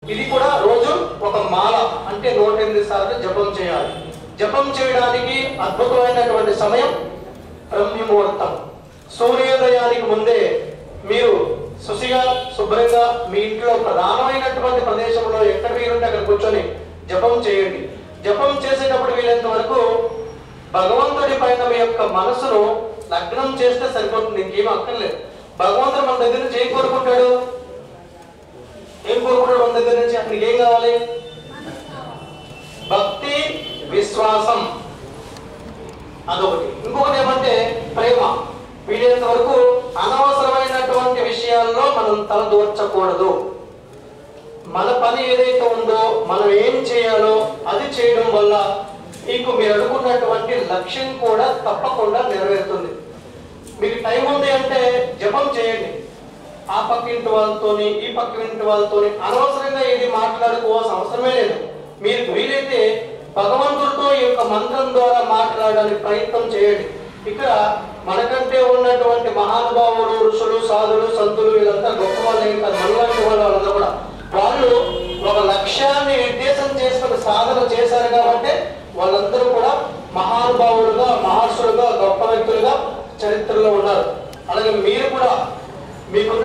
ఇది కూడా రోజు ఒక మాల అంటే నూట ఎనిమిది సార్లు జపం చేయాలి జపం చేయడానికి అద్భుతమైనటువంటి సమయం బ్రహ్మముహూర్తం సూర్యోదయానికి ముందే మీరు శుచిగా శుభ్రంగా మీ ఇంట్లో ప్రధానమైనటువంటి ప్రదేశంలో ఎక్కడ వీలుంటే అక్కడ కూర్చొని జపం చేయండి జపం చేసేటప్పుడు వీలైనంత వరకు భగవంతుడి పైన మీ యొక్క మనసును లగ్నం చేస్తే సరిపోతుంది ఇంకేం అక్కర్లేదు భగవంతుడు మన దగ్గర నుంచి ఏం కోరుకుంటాడు ఏం కోరుకుంటాడు మన దగ్గర నుంచి అతనికి ఏం కావాలి భక్తి విశ్వాసం అదొకటి ఇంకొకటి ఏమంటే ప్రేమ వీలైనంత వరకు అనవసరమైనటువంటి విషయాల్లో మనం తలదూర్చకూడదు మన పని ఏదైతే ఉందో మనం ఏం చేయాలో అది చేయడం వల్ల మీకు మీరు అనుకున్నటువంటి లక్ష్యం కూడా తప్పకుండా నెరవేరుతుంది మీకు టైం ఉంది అంటే జపం చేయండి ఆ పక్కింటి వాళ్ళతోని ఈ పక్కింటి వాళ్ళతోని అనవసరంగా ఇది మాట్లాడుకోవాల్సిన అవసరమే లేదు మీరు వీలైతే భగవంతుడితో ఈ యొక్క మంత్రం ద్వారా మాట్లాడడానికి ప్రయత్నం చేయండి ఇక్కడ మనకంటే ఉన్నటువంటి మహానుభావులు ఋషులు సాధులు సంతులు వీళ్ళంతా గొప్ప వాళ్ళు ఏం కాదు మనలాంటి వాళ్ళు వాళ్ళంతా కూడా వాళ్ళు ఒక లక్ష్యాన్ని నిర్దేశం చేసుకుని సాధన చేశారు కాబట్టి వాళ్ళందరూ కూడా మహానుభావులుగా మహర్షులుగా గొప్ప వ్యక్తులుగా చరిత్రలో ఉన్నారు అలాగే మీరు కూడా మీకు